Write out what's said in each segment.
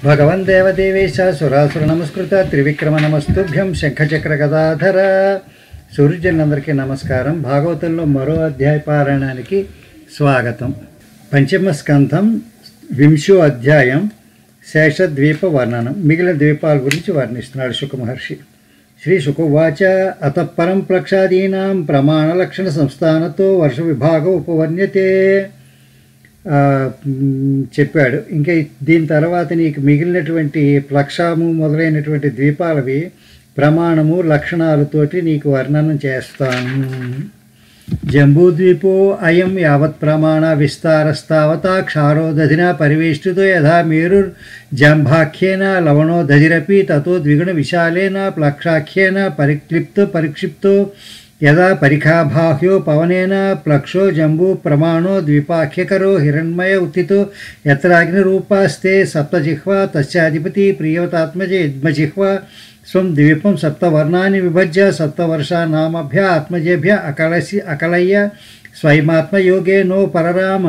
భగవన్ దేవదేవేశ సురాసుర నమస్కృత త్రివిక్రమ నమస్తుభ్యం శంఖచక్ర గదాధర సూర్యజనులందరికీ నమస్కారం భాగవతంలో మరో అధ్యాయ పారాయణానికి స్వాగతం పంచమ స్కంధం వింశో అధ్యాయం శేషద్వీప వర్ణనం మిగిలిన ద్వీపాల గురించి వర్ణిస్తున్నాడు శుకమహర్షి శ్రీ శుకవాచ అత పరం ప్లక్షాదీనాం ప్రమాణలక్షణ సంస్థానతో వర్ష విభాగ ఉపవర్ణ్యతే ఆ, మ్, చెప్పాడు ఇంకా దీని తర్వాత నీకు మిగిలినటువంటి ప్లక్షాము మొదలైనటువంటి ద్వీపాలవి ప్రమాణము లక్షణాలతోటి నీకు వర్ణనం చేస్తాను జంబూద్వీపో అయం యావత్ ప్రమాణ విస్తారస్తావతా క్షారో దధిన పరివేష్టితో యథా మేరు జంభాఖ్యేన లవణో దధిరపి తతో ద్విగుణ విశాలేన ప్లక్షాఖ్యేన పరిక్లిప్తో పరిక్షిప్తో యదా పరిఖాబాహ్యో పవనేన ప్లక్షో జంబూ ప్రమాణో ద్వీపాఖ్యకరో హిరణ్మయ ఉత్థితో యత్రాగ్నిరూపాస్తే సప్తజిహ్వా తస్యాధిపతి ప్రియవతాత్మజ యద్మజిహ్వ స్వం ద్వీపం సప్తవర్ణాన్ని విభజ్య సప్తవర్షానామభ్య ఆత్మజేభ్య అకలసి అకలయ్య స్వయమాత్మయోగే నో పరరామ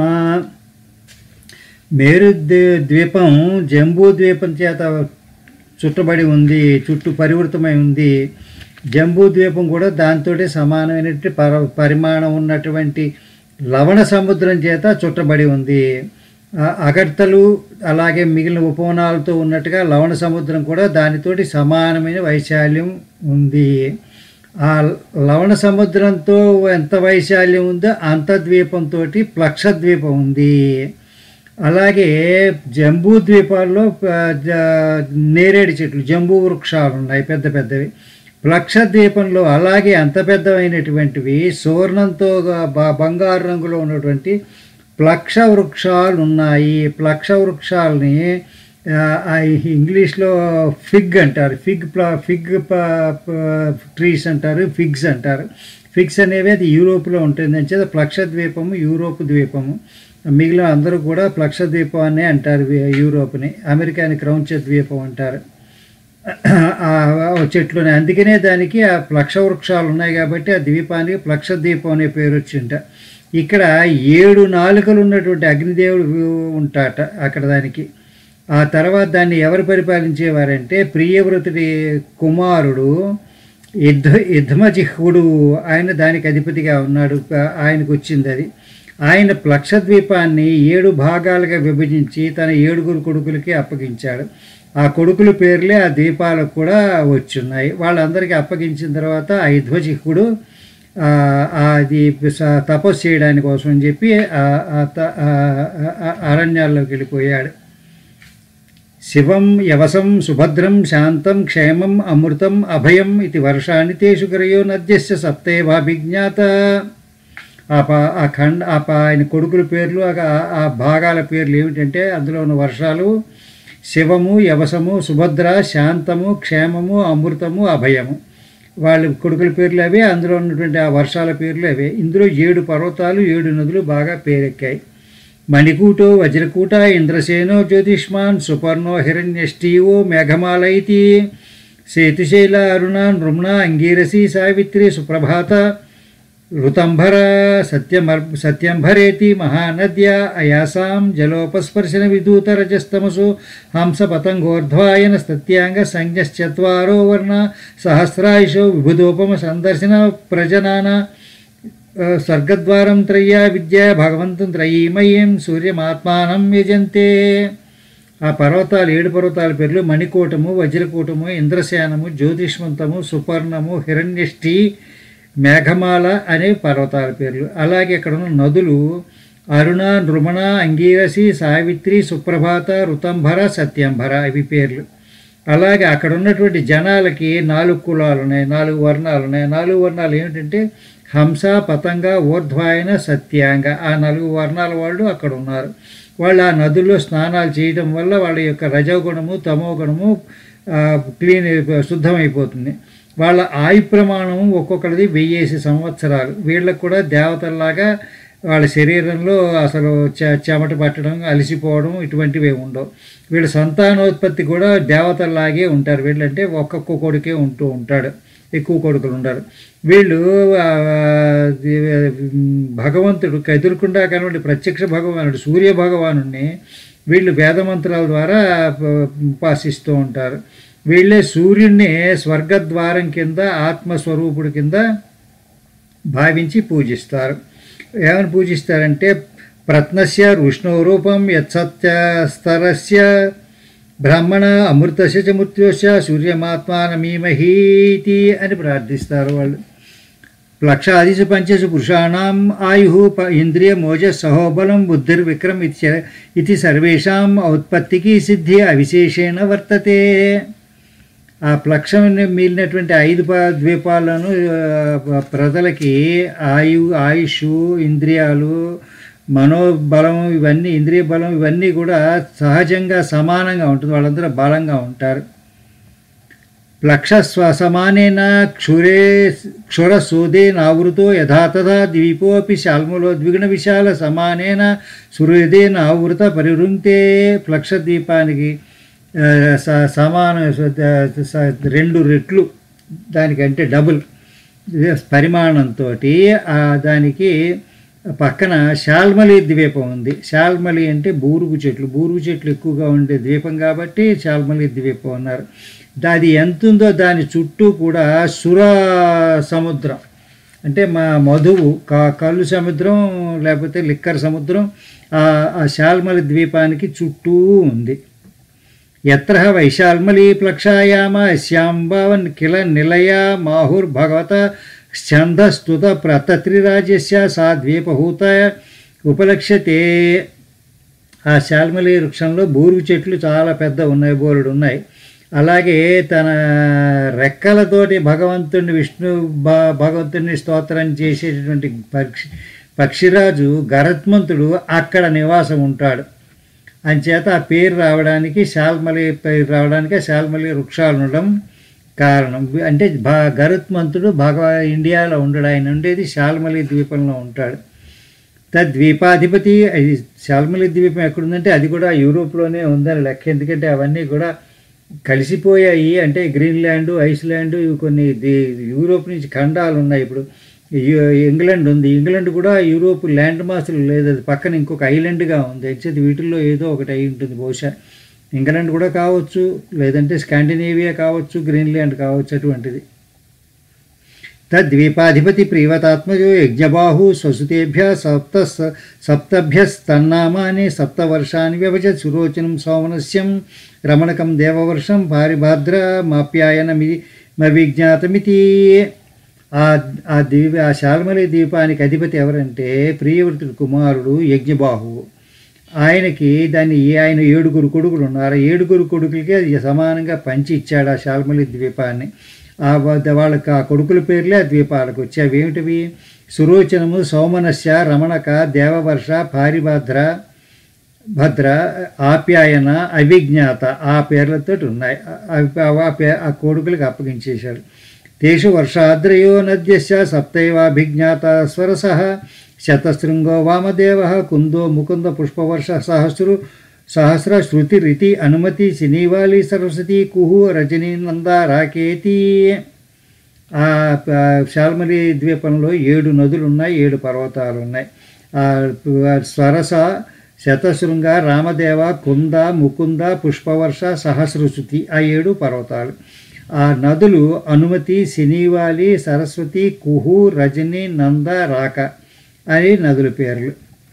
మేరు ద్వీ- ద్వీపం జంబూ ద్వీపం చేత చుట్టబడి ఉంది చుట్టూ పరివృతమై ఉంది జంబూ ద్వీపం కూడా దాంతో సమానమైనటువంటి పర పరిమాణం ఉన్నటువంటి లవణ సముద్రం చేత చుట్టబడి ఉంది ఆ అగడ్తలు అలాగే మిగిలిన ఉపవనాలతో ఉన్నట్టుగా లవణ సముద్రం కూడా దానితోటి సమానమైన వైశాల్యం ఉంది ఆ లవణ సముద్రంతో ఎంత వైశాల్యం ఉందో అంత ద్వీపంతో ప్లక్ష ద్వీపం ఉంది అలాగే జంబూ ద్వీపాల్లో ఆ, జ- నేరేడు చెట్లు జంబూ వృక్షాలు ఉన్నాయి పెద్ద పెద్దవి ప్లక్ష ద్వీపంలో అలాగే అంత పెద్దవైనటువంటివి సువర్ణంతో బ- బంగారు రంగులో ఉన్నటువంటి ప్లక్ష వృక్షాలు ఉన్నాయి ప్లక్ష వృక్షాలని ఆ, ఆ ఇంగ్లీష్లో ఫిగ్ అంటారు ఫిగ్ ప్లా ఫిగ్ ట్రీస్ అంటారు ఫిగ్స్ అంటారు ఫిగ్స్ అనేవి అది యూరోప్లో ఉంటుంది అని చేత ప్లక్ష ద్వీపము యూరోప్ ద్వీపము మిగిలిన అందరూ కూడా ప్లక్ష ద్వీపం అనే అంటారు వీ- యూరోప్ని అమెరికాని క్రౌంచ ద్వీపం అంటారు ఆ చెట్లునే అందుకనే దానికి ఆ ప్లక్ష వృక్షాలు ఉన్నాయి కాబట్టి ఆ ద్వీపానికి ప్లక్ష ద్వీపం అనే పేరు వచ్చింట ఇక్కడ ఏడు నాలుకలు ఉన్నటువంటి అగ్నిదేవుడు ఉంటాట అక్కడ దానికి ఆ తర్వాత దాన్ని ఎవరు పరిపాలించేవారంటే ప్రియవ్రతుడి కుమారుడు యుద్ధ యుద్ధమజిహ్వుడు ఆయన దానికి అధిపతిగా ఉన్నాడు ఆ- ఆయనకు వచ్చింది అది ఆయన ప్లక్ష ద్వీపాన్ని ఏడు భాగాలుగా విభజించి తన ఏడుగురు కొడుకులకి అప్పగించాడు ఆ కొడుకుల పేర్లే ఆ ద్వీపాలకు కూడా వచ్చున్నాయి వాళ్ళందరికీ అప్పగించిన తర్వాత ఆ యుధ్వజిహ్వుడు ఆ, ఆ అది స- తపస్సు చేయడానికి కోసం అని చెప్పి ఆ- ఆ త- ఆ- ఆ- అరణ్యాల్లోకి వెళ్ళిపోయాడు శివం యవసం సుభద్రం శాంతం క్షేమం అమృతం అభయం ఇది వర్షాన్ని తేషు కరయో నద్యస్య సప్తేవాభిజ్ఞాత ఆ పా ఆ ఖండ ఆ పా ఆయన కొడుకుల పేర్లు ఆ- ఆ భాగాల పేర్లు ఏమిటంటే అందులో ఉన్న వర్షాలు శివము యవసము సుభద్ర శాంతము క్షేమము అమృతము అభయము వాళ్ళ కొడుకుల పేర్లు అవే అందులో ఉన్నటువంటి ఆ వర్షాల పేర్లు అవే ఇందులో ఏడు పర్వతాలు ఏడు నదులు బాగా పేరెక్కాయి మణికూటో వజ్రకూట ఇంద్రసేనో జ్యోతిష్మాన్ సుపర్ణో హిరణ్యష్టీవో మేఘమాల ఇతి సేతుశైల అరుణ నృమ్ణ అంగీరసి సావిత్రి సుప్రభాత ఋతంభర సత్యమర్ సత్యంభరేతి మహానద్య అయాసాం జలోపస్పర్శన విదూత రజస్తమసు హంస పతంగోర్ధ్వాయన స్తత్యాంగ సంజ్ఞశ్చత్వారో వర్ణ సహస్రాయుషో విభుదోపమ సందర్శన ప్రజనాన ఆ, స్వర్గద్వారం త్రయ్యా విద్య భగవంతం త్రయీమయం సూర్యమాత్మానం యజంతే ఆ పర్వతాలు ఏడు పర్వతాల పేర్లు మణికూటము వజ్రకూటము ఇంద్రశానము జ్యోతిష్మంతము సుపర్ణము హిరణ్యష్టి మేఘమాల అనే పర్వతాల పేర్లు అలాగే అక్కడ ఉన్న నదులు అరుణ నృమణ అంగీరసి సావిత్రి సుప్రభాత ఋతంభర సత్యంభర ఇవి పేర్లు అలాగే అక్కడ ఉన్నటువంటి జనాలకి నాలుగు కులాలు ఉన్నాయి నాలుగు వర్ణాలు ఉన్నాయి నాలుగు వర్ణాలు ఏమిటంటే హంస పతంగ ఊర్ధ్వాయన సత్యాంగ ఆ నాలుగు వర్ణాల వాళ్ళు అక్కడ ఉన్నారు వాళ్ళు ఆ నదుల్లో స్నానాలు చేయడం వల్ల వాళ్ళ యొక్క రజోగుణము తమో గుణము ఆ, క్లీన్ అయిపో- శుద్ధమైపోతుంది వాళ్ళ ఆయు ప్రమాణము ఒక్కొక్కరిది వెయ్యేసి సంవత్సరాలు వీళ్ళకు కూడా దేవతల్లాగా వాళ్ళ శరీరంలో అసలు చె చెమట పట్టడం అలసిపోవడం ఇటువంటివి ఏమి ఉండవు వీళ్ళ సంతానోత్పత్తి కూడా దేవతల్లాగే ఉంటారు వీళ్ళంటే ఒక్కొక్క కొడుకే ఉంటూ ఉంటాడు ఎక్కువ కొడుకులు ఉండరు వీళ్ళు ఆ, ది- భగవంతుడు ఎదురుకుండా కనబడి ప్రత్యక్ష భగవానుడు సూర్య భగవాను వీళ్ళు వేదమంత్రాల ద్వారా ప- ఉపాసిస్తూ ఉంటారు వీళ్ళే సూర్యుడిని స్వర్గద్వారం కింద ఆత్మస్వరూపుడి కింద భావించి పూజిస్తారు ఏమని పూజిస్తారంటే ప్రత్నస్య విష్ణురూపం యత్సత్యస్తరస్య బ్రాహ్మణ అమృతస్య చ మృత్యోస్య సూర్యమాత్మానమీమహీతి అని ప్రార్థిస్తారు వాళ్ళు లక్షాదిషు పంచసు పురుషాణం ఆయు ప- ఇంద్రియ మోజ సహోబలం బుద్ధిర్విక్రమ్ ఇత్య- ఇది సర్వేషాం ఔత్పత్తికి సిద్ధి అవిశేషేణ వర్తతే ఆ ప్లక్షం మిగిలినటువంటి ఐదు ప- ద్వీపాలను ఆ, ప్రజలకి ఆయు ఆయుష్ ఇంద్రియాలు మనోబలం ఇవన్నీ ఇంద్రియ బలం ఇవన్నీ కూడా సహజంగా సమానంగా ఉంటుంది వాళ్ళందరూ బలంగా ఉంటారు ప్లక్షస్వ సమానేన క్షురే క్షురసూదేనావృతో యథా తథా ద్వీపోపి శాల్ములో ద్విగుణ విశాల సమానేన సూర్యోదేనావృత పరివృంతే ప్లక్ష ద్వీపానికి ఆ, స- సమాన స- స- రెండు రెట్లు దానికంటే డబుల్ పరిమాణంతో దానికి పక్కన శాల్మలి ద్వీపం ఉంది శాల్మలి అంటే బూరుగు చెట్లు బూరుగు చెట్లు ఎక్కువగా ఉండే ద్వీపం కాబట్టి శాల్మలి ద్వీపం అన్నారు అది ఎంత ఉందో దాని చుట్టూ కూడా సుర సముద్రం అంటే మా మధువు క- కళ్ళు సముద్రం లేకపోతే లిక్కర్ సముద్రం ఆ ఆ శాల్మలి ద్వీపానికి చుట్టూ ఉంది ఎత్ర వైశాల్మలీ ప్లక్షాయామ శ్యాంబావన్ కిల నిలయ మాహుర్భగవత స్కంధస్తుత ప్రతత్రిరాజ్యస్య సా ద్వీపహూత ఉపలక్ష్యతే ఆ శాల్మలి వృక్షంలో బూరుగు చెట్లు చాలా పెద్ద ఉన్నాయి బోలుడు ఉన్నాయి అలాగే తన రెక్కలతోటి భగవంతుడిని విష్ణు భ- భగవంతుడిని స్తోత్రం చేసేటటువంటి పక్షి పక్షిరాజు గరత్మంతుడు అక్కడ నివాసం ఉంటాడు అంచేత ఆ పేరు రావడానికి శాల్మలి పేరు రావడానికి ఆ శాల్మలి వృక్షాలు ఉండడం కారణం అంటే భా గరుత్మంతుడు భగవ ఇండియాలో ఉండడు ఆయన ఉండేది శాల్మలి ద్వీపంలో ఉంటాడు తద్వీపాధిపతి అది శాల్మలి ద్వీపం ఎక్కడుందంటే అది కూడా యూరోప్లోనే ఉందని లెక్క ఎందుకంటే అవన్నీ కూడా కలిసిపోయాయి అంటే గ్రీన్లాండ్ ఐస్లాండ్ ఇవి కొన్ని ది- యూరోప్ నుంచి ఖండాలు ఉన్నాయి ఇప్పుడు యు- ఇంగ్లాండ్ ఉంది ఇంగ్లాండ్ కూడా యూరోప్ ల్యాండ్ మాస్లు లేదు అది పక్కన ఇంకొక ఐలాండ్గా ఉంది అయితే వీటిల్లో ఏదో ఒకటి అయి ఉంటుంది బహుశా ఇంగ్లాండ్ కూడా కావచ్చు లేదంటే స్కాండినేవియా కావచ్చు గ్రీన్లాండ్ కావచ్చు అటువంటిది తద్వీపాధిపతి ప్రియవతాత్మజో యజ్ఞబాహు స్వసుతేభ్య సప్త సప్తభ్యస్తన్నామాని సప్తవర్షాన్ని వ్యభజత్ సురోచనం సోమనస్యం రమణకం దేవవర్షం పారిభాద్ర మాప్యాయనమిది విజ్ఞాతమితి ఆ ఆ దీప ఆ శాల్మలి దీపానికి అధిపతి ఎవరంటే ప్రియవృతుడి కుమారుడు యజ్ఞబాహువు ఆయనకి దాన్ని ఆయన ఏడుగురు కొడుకులు ఉన్నారు ఆ ఏడుగురు కొడుకులకి అది సమానంగా పంచి ఇచ్చాడు ఆ శాల్మలి ద్వీపాన్ని ఆ వద్ద వాళ్ళకి ఆ కొడుకుల పేర్లే ఆ ద్వీపాలకు వచ్చి అవి ఏమిటివి సురోచనము సోమనస్య రమణక దేవవర్ష పారిభద్ర భద్ర ఆప్యాయన అవిజ్ఞాత ఆ పేర్లతో ఉన్నాయి ఆ- ఆ- ఆ పే- ఆ కొడుకులకు అప్పగించేశాడు తేషు వర్షాద్రయో నద్యస్య సప్తైవాభిజ్ఞాత స్వరస శతశృంగో వామదేవ కుందో ముకుంద పుష్పవర్ష సహస్రు సహస్ర శృతి రితి అనుమతి శనివాలి సరస్వతి కుహు రజనీ నంద రాకేతి ఆ ప- శాల్మలి ద్వీపంలో ఏడు నదులు ఉన్నాయి ఏడు పర్వతాలు ఉన్నాయి ఆ ప- స్వరస శతశృంగ రామదేవ కుంద ముకుంద పుష్పవర్ష సహస్రశృతి ఆ ఏడు పర్వతాలు ఆ నదులు అనుమతి శనివాలి సరస్వతి కుహు రజని నంద రాక అని నదుల పేర్లు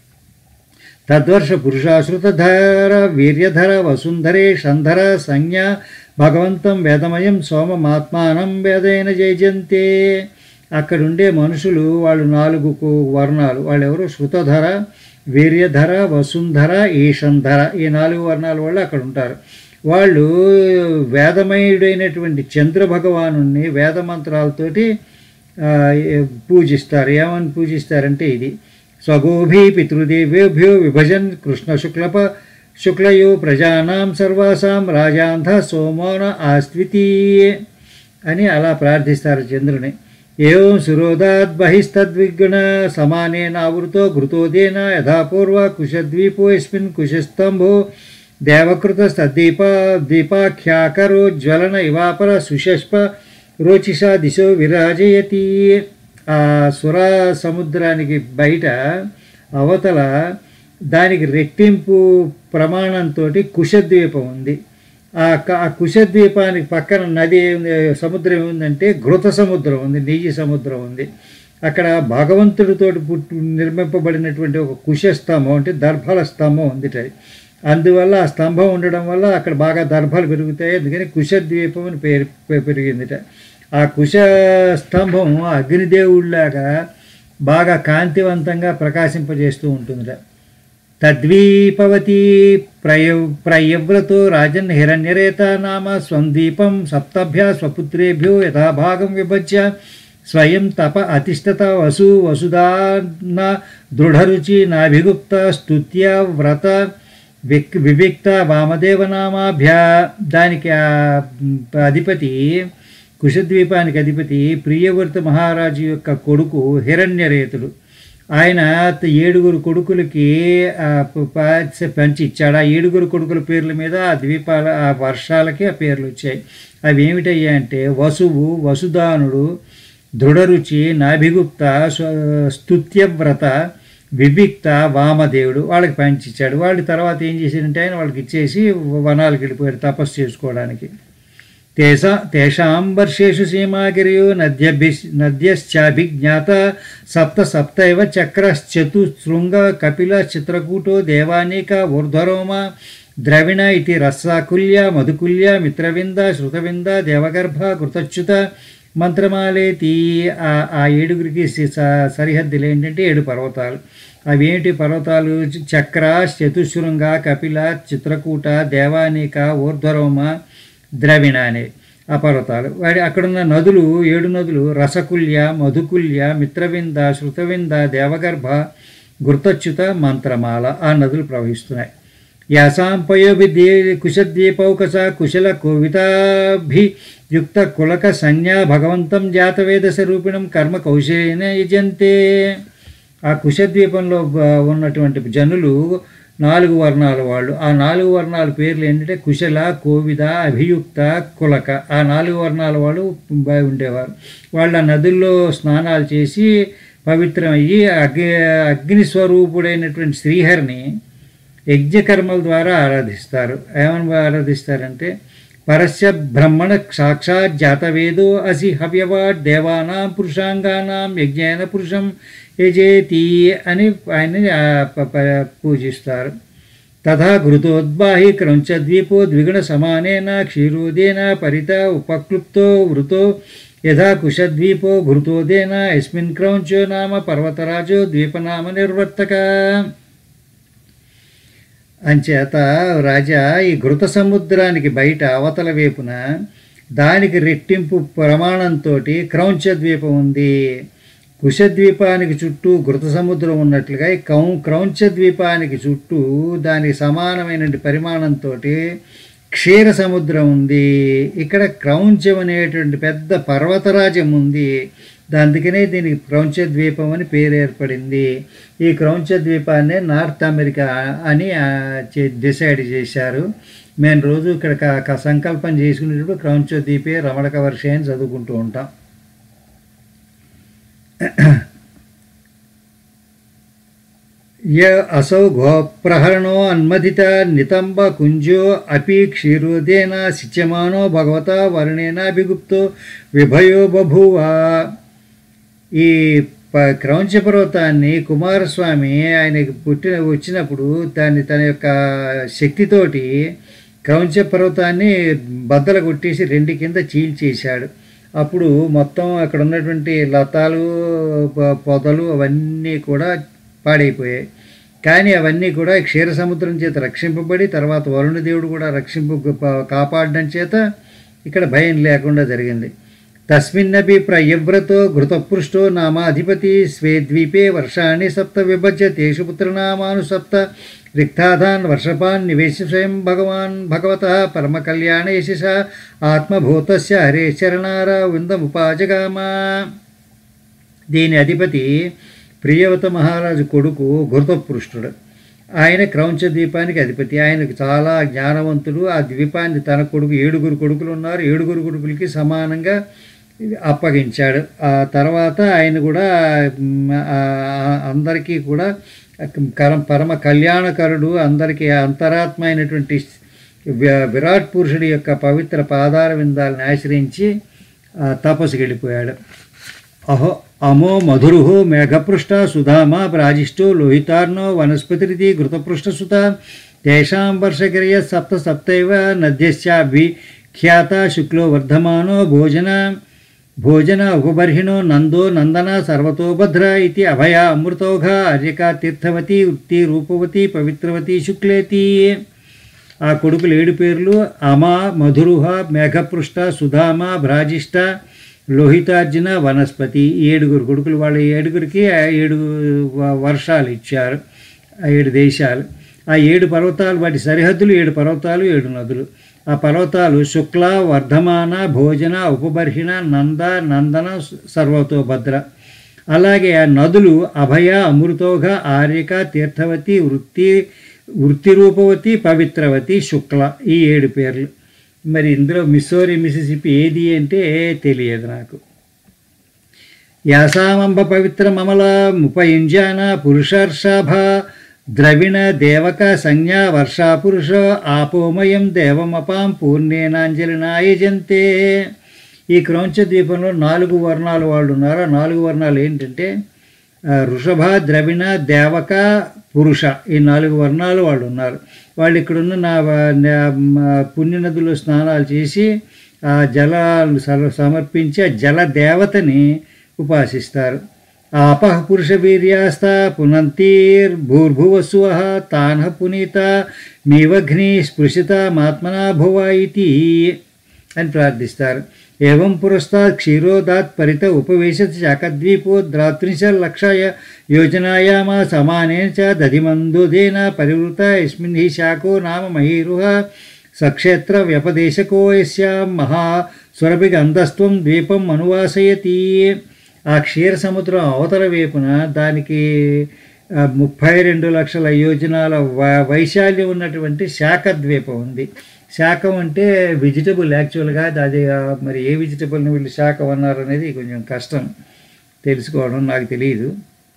తద్వర్ష పురుషాశ్రుతధర వీర్యధర వసుంధరే షంధర సంజ్ఞ భగవంతం వేదమయం సోమమాత్మానం వేదైన జయజంతే అక్కడుండే మనుషులు వాళ్ళు నాలుగు కు- వర్ణాలు వాళ్ళు ఎవరు శృతధర వీర్యధర వసుంధర ఈషంధర ఈ నాలుగు వర్ణాల వాళ్ళు అక్కడ ఉంటారు వాళ్ళు వేదమయుడైనటువంటి చంద్ర భగవాను వేద మంత్రాలతోటి ఆ, ఏ- పూజిస్తారు ఏమని పూజిస్తారంటే ఇది స్వగోభి పితృదేవేభ్యో విభజన్ కృష్ణ శుక్లప శుక్లయో ప్రజానాం సర్వాసాం రాజాంధ సోమోన ఆస్వితి అని అలా ప్రార్థిస్తారు చంద్రుని ఏం సురోదాద్ బహిస్తద్విగ్గుణ సమానేనావృతో ఘృతోదేన యథాపూర్వ కుశద్వీపో యస్మిన్ కుశస్తంభో దేవకృతస్తద్దీప దీపాఖ్యాకరోజ్వలన ఇవాపర సుషష్ప రోచిషా దిశో విరాజయతి ఆ సుర సముద్రానికి బయట అవతల దానికి రెట్టింపు ప్రమాణంతో కుశద్వీపం ఉంది ఆ క- ఆ కుశద్వీపానికి పక్కన నది ఏముంది, సముద్రం ఏముందంటే ఘృత సముద్రం ఉంది నెయ్యి సముద్రం ఉంది అక్కడ భగవంతుడితో పుట్టు నిర్మింపబడినటువంటి ఒక కుశ స్తంభం అంటే దర్భల స్తంభం ఉంది అది. అందువల్ల ఆ స్తంభం ఉండడం వల్ల అక్కడ బాగా దర్భలు పెరుగుతాయి అందుకని కుశద్వీపం అని పేరు పె- పెరిగిందిట ఆ కుశ స్తంభం అగ్నిదేవుడిలాగా బాగా కాంతివంతంగా ప్రకాశింపజేస్తూ ఉంటుందిట తద్వీపవతి ప్రయ ప్రయవ్రతో రాజన్ హిరణ్యరేత నామ స్వందీపం సప్తభ్య స్వపుత్రేభ్యో యథాభాగం విభజ్య స్వయం తప అతిష్టత వసు వసుదాన దృఢరుచి నాభిగుప్త స్తుత్య వ్రత విక్ వివిక్త వామదేవనామాభ్య దానికి ఆ అధిపతి కుశద్వీపానికి అధిపతి ప్రియవర్త మహారాజు యొక్క కొడుకు హిరణ్యరేతుడు ఆయన త- ఏడుగురు కొడుకులకి ఆ, ప- ప- పంచి ఇచ్చాడు ఆ ఏడుగురు కొడుకుల పేర్ల మీద ఆ ద్వీపాల ఆ వర్షాలకి ఆ పేర్లు వచ్చాయి అవి ఏమిటయ్యాయంటే వసువు వసుదానుడు దృఢరుచి నాభిగుప్త స్వ- స్తుత్యవ్రత వివిక్త వామదేవుడు వాళ్ళకి పంచిచ్చాడు వాళ్ళు తర్వాత ఏం చేశారంటే ఆయన వాళ్ళకి ఇచ్చేసి వనాలకు వెళ్ళిపోయారు తపస్సు చేసుకోవడానికి తేషా తేషాం వర్షేషు సీమాగిరియో నద్యభి నద్యశ్చాభిజ్ఞాత సప్త సప్త ఇవ చక్రశ్చతుశృంగ కపిల చిత్రకూటో దేవానీక ఊర్ధ్వరోమ ద్రవిణ ఇది రస్సాకుల్య మధుకుల్య మిత్రవింద శృతవింద దేవగర్భ కృతచ్యుత మంత్రమాలేతి ఆ ఆ ఏడుగురికి సి- స- సరిహద్దులు ఏంటంటే ఏడు పర్వతాలు అవి ఏంటి పర్వతాలు చక్ర చతుశృంగ కపిల చిత్రకూట దేవానీక ఊర్ధ్వరోమ ద్రవిణ అనే ఆ పర్వతాలు వాడి అక్కడున్న నదులు ఏడు నదులు రసకుల్య మధుకుల్య మిత్రవింద శృతవింద దేవగర్భ గుర్తచ్యుత మంత్రమాల ఆ నదులు ప్రవహిస్తున్నాయి యాసాం పయోభి దే కుశద్వీపౌకస కుశల కోవితాభియుక్త కులక సంజ్ఞా భగవంతం జాతవేద స్వరూపిణం కర్మ కౌశలేన యజంతే ఆ కుశద్వీపంలో బ- ఉన్నటువంటి జనులు నాలుగు వర్ణాల వాళ్ళు ఆ నాలుగు వర్ణాల పేర్లు ఏంటంటే కుశల కోవిద అభియుక్త కులక ఆ నాలుగు వర్ణాల వాళ్ళు బ- ఉండేవారు వాళ్ళు ఆ నదుల్లో స్నానాలు చేసి పవిత్రమయ్యి అగ్ని అగ్ని స్వరూపుడైనటువంటి శ్రీహరిని యజ్ఞకర్మల ద్వారా ఆరాధిస్తారు ఏమని ఆరాధిస్తారంటే పరస్య బ్రహ్మణ సాక్షాత్ జాతవేదో అసి హవ్యవా దేవానాం పురుషాంగానాం యజ్ఞైన పురుషం యజేతి అని ఆయన్ని ఆ, ప- ప- పూజిస్తారు తథా ఘృతోద్బాహి క్రౌంచద్వీపో ద్విగుణ సమానేన క్షీరోదేన పరిత ఉపక్లుప్తో వృతో యథా కుశద్వీపో ఘృతోదేన యస్మిన్ క్రౌంచో నామ పర్వతరాజో ద్వీపనామ నిర్వర్తక అంచేత రాజా ఈ ఘృత సముద్రానికి బయట అవతల వైపున దానికి రెట్టింపు ప్రమాణంతో క్రౌంచ ద్వీపం ఉంది కుశద్వీపానికి చుట్టూ ఘృత సముద్రం ఉన్నట్లుగా ఈ కౌ క్రౌంచ ద్వీపానికి చుట్టూ దానికి సమానమైన పరిమాణంతో క్షీర సముద్రం ఉంది ఇక్కడ క్రౌంచం అనేటువంటి పెద్ద పర్వతరాజ్యం ఉంది దా- అందుకనే దీనికి క్రౌంచ ద్వీపం అని పేరు ఏర్పడింది ఈ క్రౌంచ ద్వీపాన్నే నార్త్ అమెరికా అని ఆ, చే- డిసైడ్ చేశారు మేము రోజు ఇక్కడ క- క- సంకల్పం చేసుకునేటప్పుడు క్రౌంచ ద్వీపే రమణక వర్ష అని చదువుకుంటూ ఉంటాం య असौ गोप्रहरणो अन्मथित नितम्ब कुञ्जो अपि क्षीरोदेन सिच्यमानो भगवता वर्णेनाभिगुप्तो విభయో బభూవ ఈ ప క్రౌంచ పర్వతాన్ని కుమారస్వామి ఆయనకి పుట్టిన వచ్చినప్పుడు దాన్ని తన యొక్క శక్తితోటి క్రౌంచ పర్వతాన్ని బద్దలు కొట్టేసి రెండు కింద చీల్చేశాడు అప్పుడు మొత్తం అక్కడ ఉన్నటువంటి లతాలు ప- పొదలు అవన్నీ కూడా పాడైపోయాయి కానీ అవన్నీ కూడా క్షీర సముద్రం చేత రక్షింపబడి తర్వాత వరుణదేవుడు కూడా రక్షింపు ప- కాపాడడం చేత ఇక్కడ భయం లేకుండా జరిగింది తస్మిన్నపి ప్రయవ్రతో ఘృతపృష్టో నామాధిపతి స్వే ద్వీపే వర్షాన్ని సప్త విభజ్య తేషు పుత్రనామాను సప్త రిక్తాధాన్ వర్షపాన్ నివేశ స్వయం భగవాన్ భగవత పరమకళ్యాణ యశస ఆత్మభూతస్య హరే చరణార విందముపాజగామ దీని అధిపతి ప్రియవత మహారాజు కొడుకు ఘృతపృష్ఠుడు ఆయన క్రౌంచ ద్వీపానికి అధిపతి ఆయనకు చాలా జ్ఞానవంతుడు ఆ ద్వీపాన్ని తన కొడుకు ఏడుగురు కొడుకులు ఉన్నారు ఏడుగురు కొడుకులకి సమానంగా అప్పగించాడు ఆ తర్వాత ఆయన కూడా మ్, ఆ, అందరికీ కూడా కరం పరమ కళ్యాణకరుడు అందరికీ అంతరాత్మ అయినటువంటి వి- విరాట్ పురుషుడి యొక్క పవిత్ర పాదార విందాలను ఆశ్రయించి ఆ, తపస్సుకి వెళ్ళిపోయాడు అహో అమో మధురు మేఘపృష్ట సుధామా ప్రాజిష్టో లోహితార్ణో వనస్పతిరితి ఘృతపృష్ఠసుత తేషాం వర్షగిరియ సప్త సప్తైవ నద్యశ్చాభిఖ్యాత శుక్లో వర్ధమానో భోజన భోజన ఉపబర్హిణో నందో నందన సర్వతో భద్ర ఇది అభయ అమృతౌఘ అర్యకా తీర్థవతి వృత్తి రూపవతి పవిత్రవతి శుక్లేతి ఆ కొడుకులు ఏడు పేర్లు అమ మధురుహ మేఘపృష్ట సుధామ భ్రాజిష్ట లోహితార్జున వనస్పతి ఈ ఏడుగురు కొడుకులు వాళ్ళ ఏడుగురికి ఆ ఏడు వ- వర్షాలు ఇచ్చారు ఆ ఏడు దేశాలు ఆ ఏడు పర్వతాలు వాటి సరిహద్దులు ఏడు పర్వతాలు ఏడు నదులు ఆ పర్వతాలు శుక్ల వర్ధమాన భోజన ఉపబర్హిణ నంద నందన సర్వతోభద్ర అలాగే ఆ నదులు అభయ అమృతోఘ ఆర్యక తీర్థవతి వృత్తి వృత్తి రూపవతి పవిత్రవతి శుక్ల ఈ ఏడు పేర్లు మరి ఇందులో మిస్సోరి మిసిసిపి ఏది అంటే తెలియదు నాకు యాసామంబ పవిత్ర మమల ముపయుంజాన పురుషర్షాభ ద్రవిణ దేవక సంజ్ఞా వర్షా పురుష ఆపోమయం దేవమపాం పూర్ణేనాంజలినాయజంతే ఈ క్రౌంచ ద్వీపంలో నాలుగు వర్ణాలు వాళ్ళు ఉన్నారు ఆ నాలుగు వర్ణాలు ఏంటంటే ఆ, వృషభ ద్రవిణ దేవక పురుష ఈ నాలుగు వర్ణాలు వాళ్ళు ఉన్నారు వాళ్ళు ఇక్కడున్న నా నా- మా పుణ్యనదులు స్నానాలు చేసి ఆ జలాలు సమ- సమర్పించి ఆ జల దేవతని ఉపాసిస్తారు ఆపః పురుష వీర్యాస్త పునంతీర్ భూర్భువస్వ తాన పునీత మీవఘ్ని స్పృశిత మాత్మనా భువ ఇతి అని ప్రార్థిస్తారు ఏవం పురస్తాత్ క్షీరోదాత్ పరిత ఉపవేశతి శాకద్వీపో ద్రాత్రింశ లక్షాయ యోజనాయామ సమానేన చ దధిమందుదేన పరివృత యస్మిన్ హి శాఖో నామ మహీరుహ సక్షేత్ర వ్యపదేశకో యస్యాం మహా సురభిగంధస్త్వం ద్వీపం అనువాసయతి ఆ క్షీర సముద్రం అవతల వైపున దానికి ఆ, ముప్పై రెండు లక్షల యోజనాల వ- వైశాల్యం ఉన్నటువంటి శాఖ ద్వీపం ఉంది శాఖం అంటే వెజిటబుల్ యాక్చువల్గా అది ఆ, మరి ఏ వెజిటబుల్ని వీళ్ళు శాఖం అన్నారు అనేది కొంచెం కష్టం తెలుసుకోవడం నాకు తెలియదు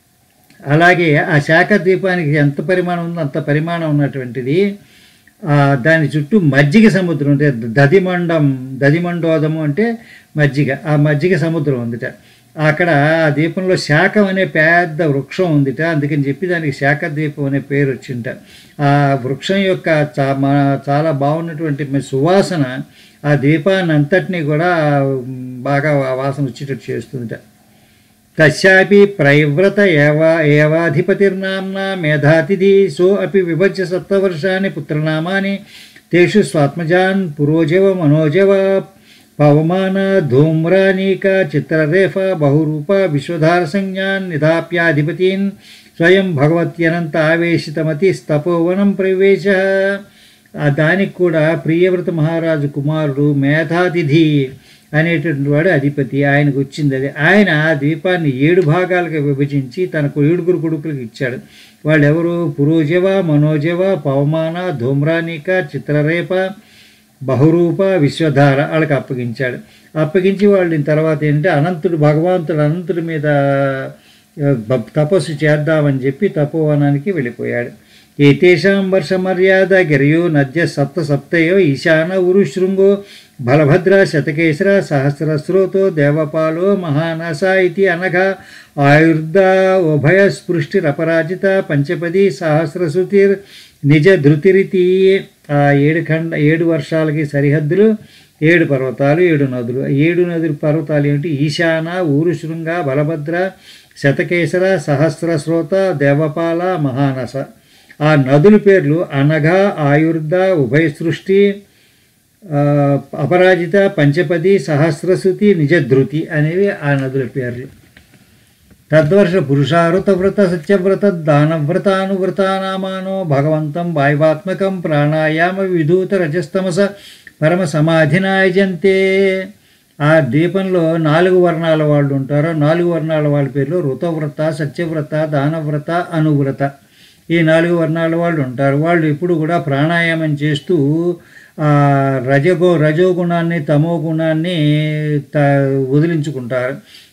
అలాగే ఆ శాఖ ద్వీపానికి ఎంత పరిమాణం ఉందో అంత పరిమాణం ఉన్నటువంటిది ఆ, దాని చుట్టూ మజ్జిగ సముద్రం అంటే దదిమండం దదిమండోదము అంటే మజ్జిగ ఆ మజ్జిగ సముద్రం ఉందిట అక్కడ ఆ ద్వీపంలో శాఖం అనే పెద్ద వృక్షం ఉందిట అందుకని చెప్పి దానికి శాఖ ద్వీపం అనే పేరు వచ్చింట ఆ వృక్షం యొక్క చా మా- చాలా బాగున్నటువంటి మ- సువాసన ఆ ద్వీపాన్ని అంతటినీ కూడా ఉమ్, బాగా ఆ వాసన వచ్చేటట్టు చేస్తుందిట తస్యాపి ప్రైవ్రత ఏవా ఏవాధిపతిర్నామ్నా మేధాతిథి సో అపి విభజ్య సప్తవర్షాన్ని పుత్రనామాని తేషు స్వాత్మజాన్ పురోజవ మనోజవ పవమాన ధూమ్రానీక చిత్రరేఫ బహురూప విశ్వధార సంజ్ఞాన్ నిధాప్యాధిపతీన్ స్వయం భగవత్యనంత ఆవేశితమతి స్తపోవనం ప్రవేశ ఆ దానికి కూడా ప్రియవ్రత మహారాజు కుమారుడు మేధాతిథి అనేటువంటి వాడు అధిపతి ఆయనకు వచ్చింది అది ఆయన ఆ ద్వీపాన్ని ఏడు భాగాలుగా విభజించి తనకు ఏడుగురు కొడుకులకు ఇచ్చాడు వాళ్ళు ఎవరు పురోజవ మనోజవ పవమాన ధూమ్రానిక చిత్రరేప బహురూప విశ్వధార వాళ్ళకి అప్పగించాడు అప్పగించి వాళ్ళ తర్వాత ఏంటంటే అనంతుడు భగవంతుడు అనంతుడి మీద ఆ, బ- తపస్సు చేద్దామని చెప్పి తపోవనానికి వెళ్ళిపోయాడు ఏతేషాం వర్ష మర్యాద గిరయో నద్య సప్త సప్తయో ఈశాన ఉరు శృంగో బలభద్ర శతకేశ్వర సహస్రస్రోతో దేవపాలో మహానాస ఇది అనఘ ఆయుర్ద ఉభయ స్పృష్టిరపరాజిత పంచపది సహస్రశృతిర్ నిజ ధృతిరితి ఆ ఏడు ఖండ ఏడు వర్షాలకి సరిహద్దులు ఏడు పర్వతాలు ఏడు నదులు ఆ ఏడు నదులు పర్వతాలు ఏమిటి ఈశాన ఊరు శృంగ బలభద్ర శతకేశర సహస్రశ్రోత దేవపాల మహానస ఆ నదుల పేర్లు అనఘ ఆయుర్ద ఉభయ సృష్టి ఆ, అపరాజిత పంచపది సహస్రశృతి నిజధృతి అనేవి ఆ నదుల పేర్లు తద్వర్ష పురుషారుత వ్రత సత్యవ్రత దానవ్రతానువ్రతానామానో భగవంతం వాయువాత్మకం ప్రాణాయామ విధూత రజస్తమస పరమ సమాధినాయజంతే ఆ ద్వీపంలో నాలుగు వర్ణాల వాళ్ళు ఉంటారు నాలుగు వర్ణాల వాళ్ళ పేర్లు ఋతవ్రత సత్యవ్రత దానవ్రత అనువ్రత ఈ నాలుగు వర్ణాల వాళ్ళు ఉంటారు వాళ్ళు ఎప్పుడు కూడా ప్రాణాయామం చేస్తూ ఆ రజగో రజోగుణాన్ని తమో గుణాన్ని త వదిలించుకుంటారు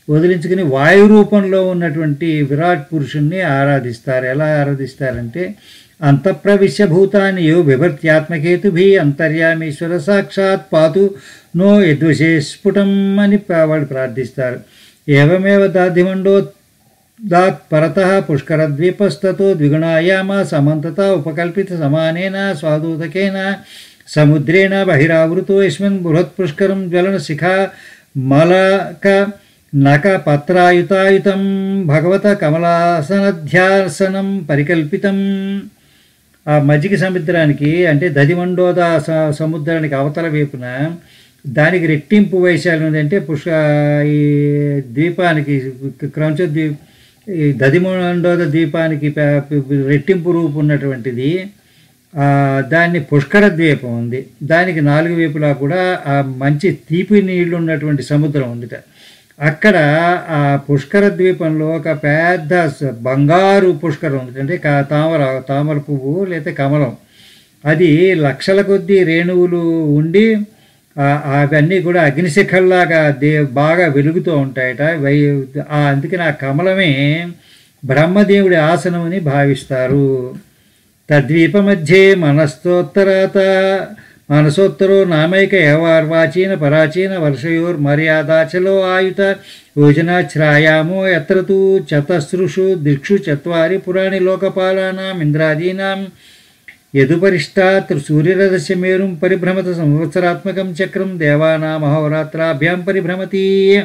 వదిలించుకుని వాయు రూపంలో ఉన్నటువంటి విరాట్ పురుషుణ్ణి ఆరాధిస్తారు ఎలా ఆరాధిస్తారంటే అంతఃప్రవిశ్య భూతాన్ని యో విభర్త్యాత్మకేతుభి అంతర్యామీశ్వర సాక్షాత్ పాతు నో యద్వశే స్ఫుటం అని ప్ర- వాళ్ళు ప్రార్థిస్తారు ఏవమేవ దాధిమండో దాత్ పరతః పుష్కరద్వీపస్తతో ద్విగుణాయామ సమంతత ఉపకల్పిత సమానేన స్వాదూతకేన సముద్రేణ బహిరావృతో యస్మిన్ బృహత్పుష్కరం జ్వలన శిఖా మలక నక పత్రాయుతాయుతం భగవత కమలాసనధ్యాసనం పరికల్పితం ఆ మజ్జిగ సముద్రానికి అంటే దదిమండోద స- సముద్రానికి అవతల వైపున దానికి రెట్టింపు వైశాల్యం ఏంటంటే పుష్క ఈ ద్వీపానికి క్రౌంచ ద్వీప్ ఈ దదిమండోద ద్వీపానికి ప- ప- రెట్టింపు రూపు ఉన్నటువంటిది ఆ, దాన్ని పుష్కర ద్వీపం ఉంది దానికి నాలుగు వైపులా కూడా ఆ మంచి తీపి నీళ్లు ఉన్నటువంటి సముద్రం ఉందిట అక్కడ ఆ పుష్కర ద్వీపంలో ఒక పెద్ద స- బంగారు పుష్కరం ఉంది అంటే కా- తామర తామర పువ్వు లేదా కమలం అది లక్షల కొద్దీ రేణువులు ఉండి ఆ- అవన్నీ కూడా అగ్నిశిఖల్లాగా దే బాగా వెలుగుతూ ఉంటాయట వై ఆ అందుకని ఆ కమలమే బ్రహ్మదేవుడి ఆసనమని భావిస్తారు తద్వీపమధ్యే మనస్తోత్తరాత మనసోత్తరో నామైక ఏవార్వాచీన పరాచీన వర్షయోర్ మర్యాదాచలో ఆయుత యోజనాశ్రాయామో ఎత్ర తు చతసృషు దిక్షు చత్వారి పురాణి లోకపాలానాం ఇంద్రాదీనాం యదుపరిష్టాత్ సూర్యరథస్య మేరుం పరిభ్రమత సంవత్సరాత్మకం చక్రం దేవానామహోరాత్రాభ్యాం పరిభ్రమతి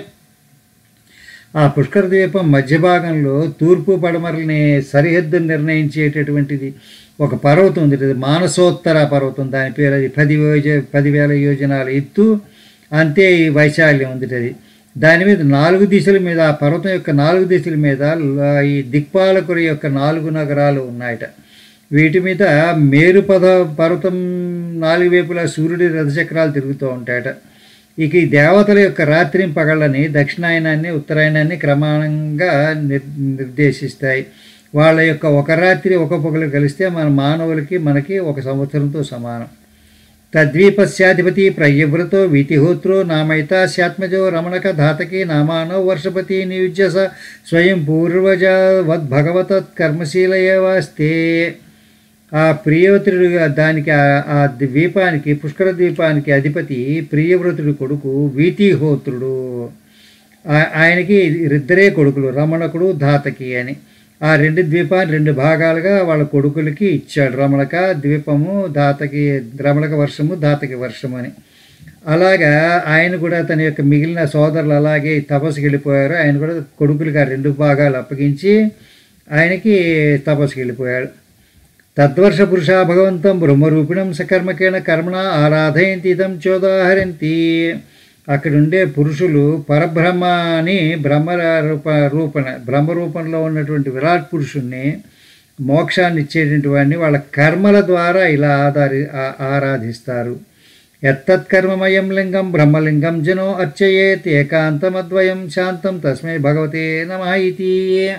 ఆ పుష్కర ద్వీపం మధ్య భాగంలో తూర్పు పడమరల్ని సరిహద్దును నిర్ణయించేటటువంటిది ఒక పర్వతం ఉంది అది మానసోత్తర పర్వతం దాని పేరు అది పది యోజ పదివేల యోజనాల ఎత్తు అంతే ఈ వైశాల్యం ఉంది అది దాని మీద నాలుగు దిశల మీద ఆ పర్వతం యొక్క నాలుగు దిశల మీద ల- ఈ దిక్పాలకుడి యొక్క నాలుగు నగరాలు ఉన్నాయట వీటి మీద మేరు పద పర్వతం నాలుగు వైపులా సూర్యుడి రథచక్రాలు తిరుగుతూ ఉంటాయట ఇక ఈ దేవతల యొక్క రాత్రి పగళ్ళని దక్షిణాయనాన్ని ఉత్తరాయణాన్ని క్రమంగా నిర్ నిర్దేశిస్తాయి వాళ్ళ యొక్క ఒక రాత్రి ఒక పొగలు కలిస్తే మన మానవులకి మనకి ఒక సంవత్సరంతో సమానం తద్వీపస్యాధిపతి ప్రయవ్రతో వీతిహోత్రో నామైతాస్యాత్మజో రమణక ధాతకి నామానో వర్షపతి నియుజ్య స స్వయం పూర్వజ వద్భగవతత్ కర్మశీలయేవాస్తే ఆ ప్రియవ్రతుడు దానికి ఆ- ఆ ద్వీపానికి పుష్కర ద్వీపానికి అధిపతి ప్రియవ్రతుడి కొడుకు వీతిహోత్రుడు ఆ- ఆయనకి ఇద్దరే కొడుకులు రమణకుడు ధాతకి అని ఆ రెండు ద్వీపాన్ని రెండు భాగాలుగా వాళ్ళ కొడుకులకి ఇచ్చాడు రమణక ద్వీపము దాతకి రమణక వర్షము దాతకి వర్షము అని అలాగా ఆయన కూడా తన యొక్క మిగిలిన సోదరులు అలాగే తపస్సుకి వెళ్ళిపోయారు ఆయన కూడా కొడుకులకి ఆ రెండు భాగాలు అప్పగించి ఆయనకి తపస్సుకి వెళ్ళిపోయాడు తద్వర్ష పురుషా భగవంతం బ్రహ్మరూపిణం సకర్మకేణ కర్మణ ఆరాధయంతి ఇదం చోదాహరంతి అక్కడ ఉండే పురుషులు పరబ్రహ్మని బ్రహ్మ రూప రూపణ బ్రహ్మ రూపంలో ఉన్నటువంటి విరాట్ పురుషుణ్ణి మోక్షాన్ని ఇచ్చేటువంటి వాడిని వాళ్ళ కర్మల ద్వారా ఇలా ఆధారి ఆ- ఆరాధిస్తారు ఎత్తత్కర్మమయం లింగం బ్రహ్మలింగం జనో అర్చయేత్ ఏకాంతమద్వయం శాంతం తస్మై భగవతే నమ ఇది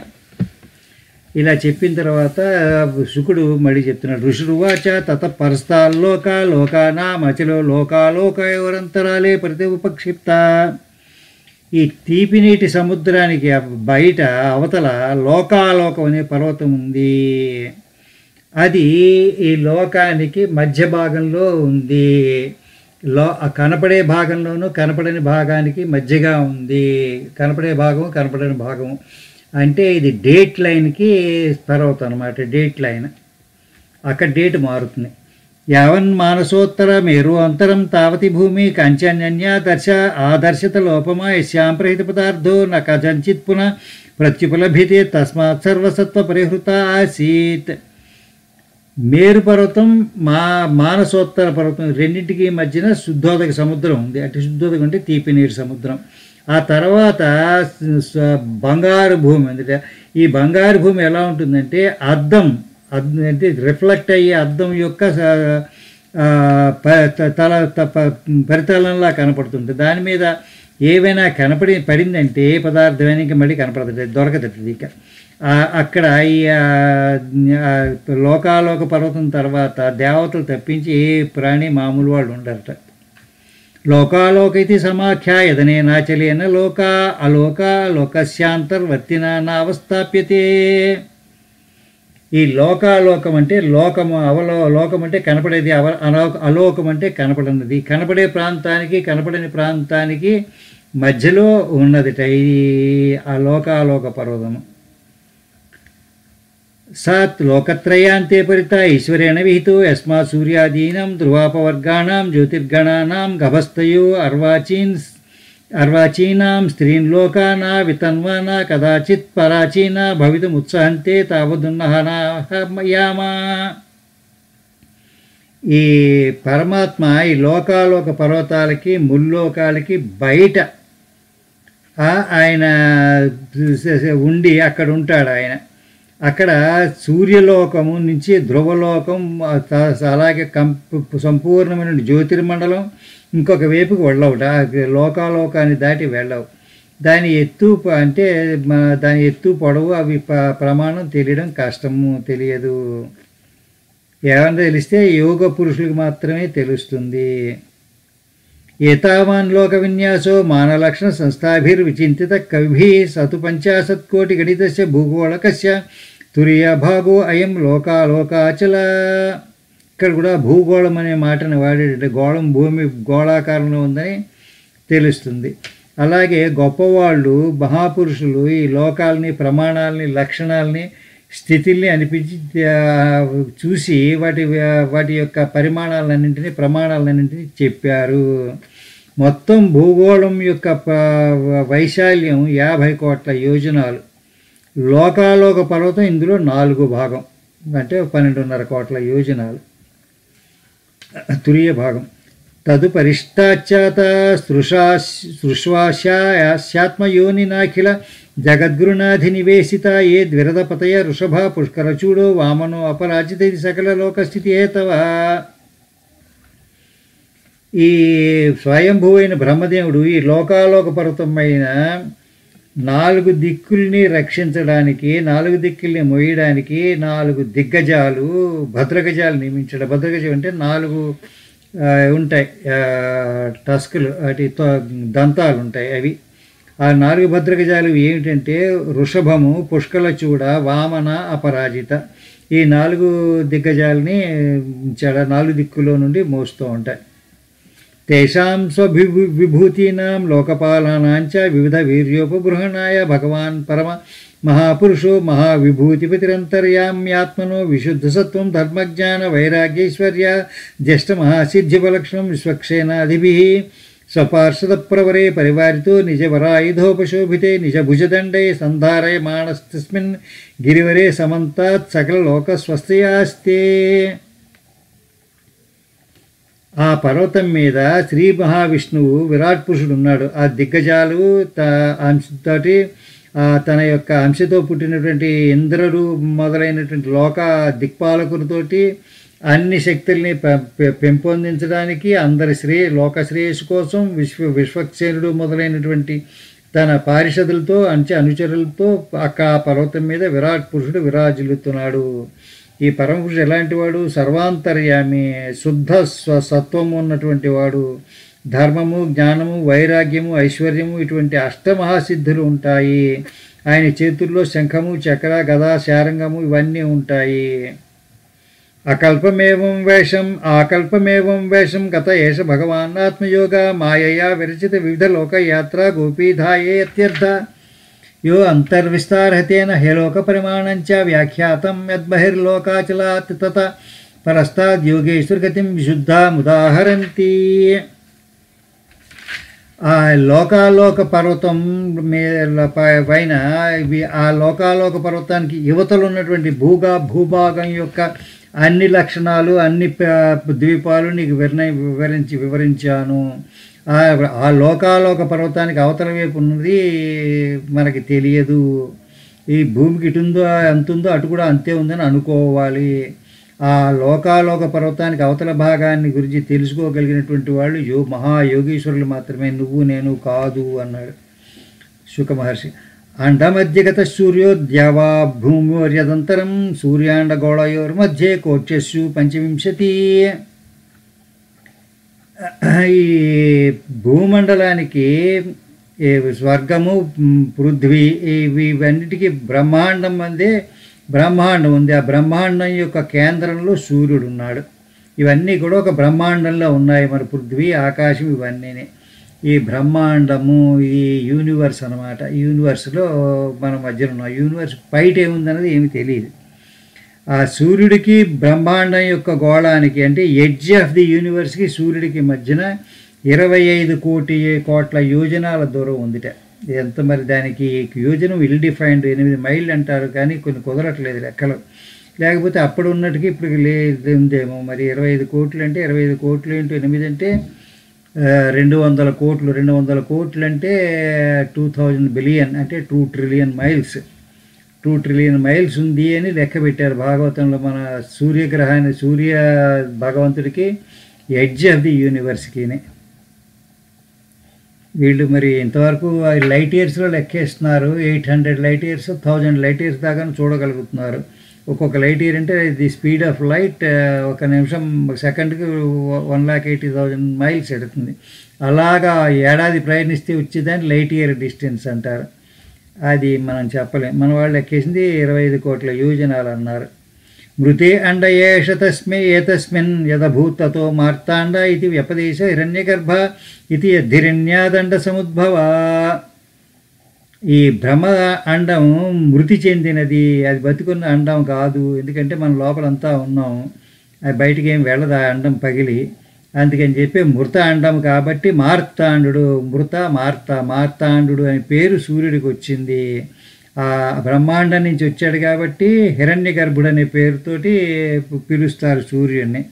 ఇలా చెప్పిన తర్వాత శుకుడు మళ్ళీ చెప్తున్నాడు ఋషురువాచ తత పరస్తాల్లోక లోకానామచలో లోకాలోకయోరంతరాలే ప్రతి ఉపక్షిప్త ఈ తీపి నీటి సముద్రానికి బయట అవతల లోకాలోకం అనే పర్వతం ఉంది అది ఈ లోకానికి మధ్య భాగంలో ఉంది లో ఆ కనపడే భాగంలోనూ కనపడని భాగానికి మధ్యగా ఉంది కనపడే భాగం కనపడని భాగం అంటే ఇది డేట్ లైన్కి పర్వతం అనమాట డేట్ లైన్ అక్కడ డేట్ మారుతుంది యావన్ మానసోత్తర మేరు అంతరం తావతి భూమి కంచన్య దర్శ ఆదర్శత లోపమా యశ్యాం ప్రహిత పదార్థో న కథంచిత్ పునః ప్రత్యుపలభ్యతే తస్మాత్ సర్వసత్వ పరిహృత ఆసీత్ మేరు పర్వతం మా మానసోత్తర పర్వతం రెండింటికి మధ్యన శుద్ధోదక సముద్రం ఉంది అటు శుద్ధోదకం అంటే తీపి నీరు సముద్రం ఆ తర్వాత స- బంగారు భూమి ఉంది ఈ బంగారు భూమి ఎలా ఉంటుందంటే అద్దం అద్దం అంటే రిఫ్లెక్ట్ అయ్యే అద్దం యొక్క స- ఆ, ప- త- తల త- ప- పరితలంలా కనపడుతుంది దాని మీద ఏవైనా కనపడి పడిందంటే ఏ పదార్థమైనా ఇంకా మళ్ళీ కనపడుతుంది దొరకదది ఇక ఆ, అక్కడ ఈ ఆ, ఆ, లోకాలోక పర్వతం తర్వాత దేవతలు తప్పించి ఏ ప్రాణి మామూలు వాళ్ళు ఉండరట లోకాలోక ఇది సమాఖ్యాయదనేనాచలేన లోక అలోక లోకస్యాంతర్వర్తిన నావస్థాప్యతే ఈ లోకాలోకం అంటే లోకము అవలో లోకం అంటే కనపడేది అవ అలోక అలోకం అంటే కనపడనిది కనపడే ప్రాంతానికి కనపడని ప్రాంతానికి మధ్యలో ఉన్నదిట ఇది ఆ లోకాలోక పర్వతము సాత్ లోకత్రయాంతే పరిత ఈశ్వరేణ విహితో యస్మాత్ సూర్యాదీనం ధ్రువాపవర్గాణం జ్యోతిర్గణానాం గభస్తయో అర్వాచీన్ అర్వాచీనాం స్త్రీన్ లోకానా వితన్వానా కదాచిత్ పరాచీనా భవితుముత్సహంతే తావదున్నహనామయామా ఈ పరమాత్మ ఈ లోకాలోక పర్వతాలకి ముల్లోకాలకి బయట ఆ, ఆయన ఉండి అక్కడ ఉంటాడు ఆయన అక్కడ సూర్యలోకము నుంచి ధ్రువలోకం ఆ, త- అలాగే కంప సంపూర్ణమైన జ్యోతిర్మండలం ఇంకొక వైపుకి వెళ్ళవుట ఆ లోకాలోకాన్ని దాటి వెళ్ళవు దాని ఎత్తు ప- అంటే మన- దాని ఎత్తు పొడవు అవి ప- ప్రమాణం తెలియడం కష్టము తెలియదు ఏమన్నా తెలిస్తే యోగ పురుషులకు మాత్రమే తెలుస్తుంది ఏతావాన్ లోక విన్యాసో మానలక్షణ సంస్థాభిర్విచింతిత కవిభి సతు పంచాశత్ కోటి గణితస్య భూగోళకస్య తురియ భాగో అయం లోకాలోకాచల ఇక్కడ కూడా భూగోళం అనే మాటను వాడేటట్టు గోళం భూమి గోళాకారంలో ఉందని తెలుస్తుంది అలాగే గొప్పవాళ్ళు మహాపురుషులు ఈ లోకాలని ప్రమాణాలని లక్షణాలని స్థితిల్ని అనిపించి ఆ, చూసి వాటి వాటి యొక్క పరిమాణాలన్నింటినీ ప్రమాణాలన్నింటినీ చెప్పారు మొత్తం భూగోళం యొక్క ప- వైశాల్యం యాభై కోట్ల యోజనాలు లోకాలోక పర్వతం ఇందులో నాలుగు భాగం అంటే పన్నెండున్నర కోట్ల యోజనాలు తురియ భాగం తదుపరిష్టాచ్యాత సృషా సృశ్వాస్యాత్మయోనినాఖిల జగద్గురునాథి నివేశిత ఏ ద్విరదపతయ వృషభ పుష్కరచూడో వామనో అపరాజిత ఇది సకల లోకస్థితి హేతవ ఈ స్వయంభువైన బ్రహ్మదేవుడు ఈ లోకాలోక పర్వతమైన నాలుగు దిక్కుల్ని రక్షించడానికి నాలుగు దిక్కుల్ని మోయడానికి నాలుగు దిగ్గజాలు భద్రగజాలు నియమించడం భద్రగజం అంటే నాలుగు ఆ, ఉంటాయి ఆ, టస్కులు వాటి తో- దంతాలు ఉంటాయి అవి ఆ నాలుగు భద్రగజాలు ఏమిటంటే వృషభము పుష్కల చూడ వామన అపరాజిత ఈ నాలుగు దిగ్గజాలని చెడ నాలుగు దిక్కులో నుండి మోస్తూ ఉంటాయి తేషాం స్వభిభూ విభూతీనాం లోకపాలానాంచ వివిధ వీర్యోపగృహణాయ భగవాన్ పరమ మహాపురుషో మహావిభూతిపతిరంతర్యామ్యాత్మనో విశుద్ధసత్వం ధర్మజ్ఞాన వైరాగ్యైశ్వర్య జ్యేష్ఠ మహాసిద్ధిబలక్షణం విశ్వక్షేనాదిభిः స్వపార్షదప్రవరే పరివారితో నిజవరాయుధోపశోభితే నిజభుజదండే సంధారయమాణస్తస్మిన్ గిరివరే సమంతాత్ సకల లోకస్వస్థయాస్తే ఆ పర్వతం మీద శ్రీ మహావిష్ణువు విరాట్ పురుషుడు ఉన్నాడు ఆ దిగ్గజాలు త అంశతోటి ఆ తన యొక్క అంశతో పుట్టినటువంటి ఇంద్రుడు మొదలైనటువంటి లోక దిక్పాలకులతోటి అన్ని శక్తుల్ని పె- పె- పెంపొందించడానికి అందరి శ్రే లోక శ్రేయస్సు కోసం విశ్వ విశ్వక్సేనుడు మొదలైనటువంటి తన పారిషదులతో అంచె అనుచరులతో అక్క ఆ పర్వతం మీద విరాట్ పురుషుడు విరాజిల్లుతున్నాడు ఈ పరమపురుషుడు ఎలాంటి వాడు సర్వాంతర్యామి శుద్ధ స్వ సత్వము ఉన్నటువంటి వాడు ధర్మము జ్ఞానము వైరాగ్యము ఐశ్వర్యము ఇటువంటి అష్టమహాసిద్ధులు ఉంటాయి ఆయన చేతుల్లో శంఖము చక్ర గద శారంగము ఇవన్నీ ఉంటాయి అకల్పమేవం వేషం ఆకల్పమేవం వేషం గత ఏష భగవాన్ ఆత్మయోగ మాయయా విరచిత వివిధ లోకయాత్ర గోపీధాయే అత్యర్థ యో అంతర్విస్తారహతేన హేలోక పరిమాణంచ వ్యాఖ్యాతం యద్బహిర్లోకాచలాత్ తత పరస్తాద్ యోగేశ్వరగతిం విశుద్ధాముదాహరంతి ఆ లోకాలోక పర్వతం మీద ప- పైన ఇవి ఆ లోకాలోక పర్వతానికి యువతలు ఉన్నటువంటి భూగా భూభాగం యొక్క అన్ని లక్షణాలు అన్ని ప- ద్వీపాలు నీకు వివరణ వివరించి వివరించాను ఆ ఆ లోకాలోక పర్వతానికి అవతల వైపు ఉన్నది మనకి తెలియదు ఈ భూమికి ఇటుందో ఎంత ఉందో అటు కూడా అంతే ఉందని అనుకోవాలి ఆ లోకాలోక పర్వతానికి అవతల భాగాన్ని గురించి తెలుసుకోగలిగినటువంటి వాళ్ళు యో మహాయోగీశ్వరులు మాత్రమే నువ్వు నేను కాదు అన్నాడు శుక మహర్షి అండమధ్యగత సూర్యో ద్యావా భూమ్యోర్యదంతరం సూర్యాండగోళయోర్మధ్యే కోట్యస్సు పంచవింశతి ఈ భూమండలానికి ఈ స్వర్గము మ్, పృథ్వీ ఇవి ఇవన్నిటికీ బ్రహ్మాండం అందే బ్రహ్మాండం ఉంది ఆ బ్రహ్మాండం యొక్క కేంద్రంలో సూర్యుడు ఉన్నాడు ఇవన్నీ కూడా ఒక బ్రహ్మాండంలో ఉన్నాయి మన పృథ్వీ ఆకాశం ఇవన్నీ ఈ బ్రహ్మాండము ఈ యూనివర్స్ అనమాట యూనివర్స్లో మన మధ్యన ఉన్నాం యూనివర్స్ బయట ఏముందన్నది ఏమి తెలియదు ఆ సూర్యుడికి బ్రహ్మాండం యొక్క గోళానికి అంటే ఎడ్జ్ ఆఫ్ ది యూనివర్స్కి సూర్యుడికి మధ్యన ఇరవై ఐదు కోటి కోట్ల యోజనాల దూరం ఉందిట ఎంత మరి దానికి యోజనం ఇల్ డిఫైన్డ్ ఎనిమిది మైళ్ళు అంటారు కానీ కొన్ని కుదరట్లేదు లెక్కలు లేకపోతే అప్పుడు ఉన్నట్టుకి ఇప్పుడు లేదు ఉందేమో మరి ఇరవై ఐదు కోట్లు అంటే ఇరవై ఐదు కోట్లు ఇంటూ ఎనిమిది అంటే ఆ, రెండు వందల కోట్లు రెండు వందల కోట్లు అంటే టూ థౌజండ్ బిలియన్ అంటే two trillion miles two trillion miles ఉంది అని లెక్క పెట్టారు భాగవతంలో మన సూర్యగ్రహాన్ని సూర్య భగవంతుడికి ఎడ్జ్ ఆఫ్ ది యూనివర్స్కిని వీళ్ళు మరి ఇంతవరకు లైట్ ఇయర్స్లో లెక్కేస్తున్నారు eight hundred light years thousand light years దాకా చూడగలుగుతున్నారు ఒక్కొక్క లైట్ ఇయర్ అంటే ది స్పీడ్ ఆఫ్ లైట్ ఒక నిమిషం సెకండ్కి one lakh eighty thousand miles ఎడుతుంది అలాగా ఏడాది ప్రయాణిస్తే వచ్చేదాన్ని లైట్ ఇయర్ డిస్టెన్స్ అంటారు అది మనం చెప్పలేం మన వాళ్ళు ఎక్కేసింది ఇరవై ఐదు కోట్ల యోజనాలు అన్నారు మృతే అండ ఏష తస్మే ఏతస్మిన్ యదభూతతో మార్తాండ ఇది వ్యపదేశ హిరణ్యగర్భ ఇది ధిరణ్యాదండ సముద్భవ ఈ భ్రమ అండం మృతి చెందినది అది బతుకున్న అండం కాదు ఎందుకంటే మన లోపలంతా ఉన్నాం అది బయటికి ఏం వెళ్ళదు ఆ అండం పగిలి అందుకని చెప్పి మృత అండం కాబట్టి మార్తాండు మృత మార్త మార్తాండు అనే పేరు సూర్యుడికి వచ్చింది ఆ బ్రహ్మాండం నుంచి వచ్చాడు కాబట్టి హిరణ్య గర్భుడు అనే పేరుతోటి పిలుస్తారు సూర్యుడిని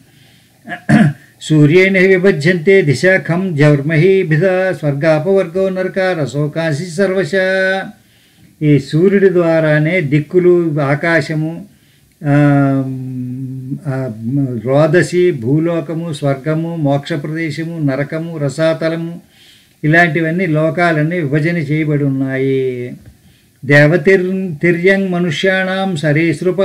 సూర్యేణ విభజ్యంతే దిశాఖం జౌర్మహి భిద స్వర్గాపవర్గో నరక రసోకాశి సర్వశ ఈ సూర్యుడి ద్వారానే దిక్కులు ఆకాశము ఆ, ఆ, రోదసి భూలోకము స్వర్గము మోక్ష ప్రదేశము నరకము రసాతలము ఇలాంటివన్నీ లోకాలన్నీ విభజన చేయబడి ఉన్నాయి దేవతిర్ తిర్యంగ్ మనుష్యాణం సరీసృప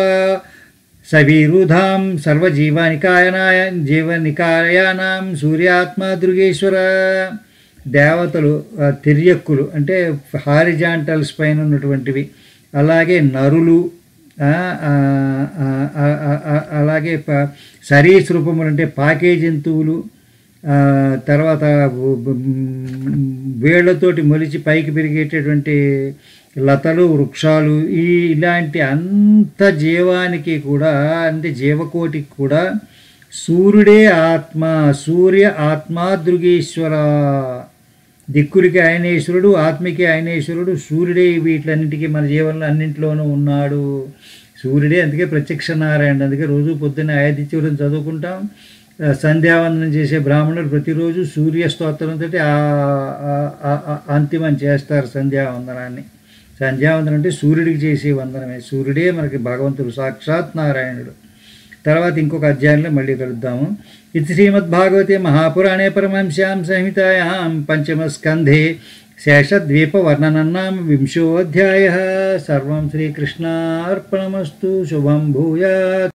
సవీరుధాం సర్వజీవానికాయనాయ జీవనికాయానాం సూర్యాత్మ దుర్గేశ్వర దేవతలు ఆ, తిర్యక్కులు అంటే హారిజాంటల్స్ పైన ఉన్నటువంటివి అలాగే నరులు ఆ, ఆ, ఆ, ఆ, ఆ, ఆ, అలాగే ప- సరీసృపములు అంటే పాకే జంతువులు ఆ, తర్వాత బు- బు- వేళ్లతోటి మొలిచి పైకి పెరిగేటటువంటి లతలు వృక్షాలు ఈ ఇలాంటి అంత జీవానికి కూడా అంటే జీవకోటికి కూడా సూర్యుడే ఆత్మ సూర్య ఆత్మ దృగేశ్వర దిక్కులకి ఆయనేశ్వరుడు ఆత్మకి ఆయనేశ్వరుడు సూర్యుడే వీటిలన్నింటికి మన జీవనంలో అన్నింటిలోనూ ఉన్నాడు సూర్యుడే అందుకే ప్రత్యక్ష నారాయణ అందుకే రోజు పొద్దున్నే ఆదిత్యుడిని చదువుకుంటాం ఆ, సంధ్యావందనం చేసే బ్రాహ్మణులు ప్రతిరోజు సూర్య స్తోత్రంతో అంతిమం చేస్తారు సంధ్యావందనాన్ని సంధ్యావందనం అంటే సూర్యుడికి చేసే వందనమే సూర్యుడే మనకి భగవంతుడు సాక్షాత్ నారాయణుడు తర్వాత ఇంకొక అధ్యాయంలో మళ్ళీ కలుద్దాము ఇది శ్రీమద్భాగవతే మహాపురాణే పరమహంస్యాం సంహితాయాం పంచమస్కంధే శేషద్వీపవర్ణనన్నాం వింశోऽధ్యాయः సర్వం శ్రీకృష్ణార్పణమస్తు శుభం భూయాత్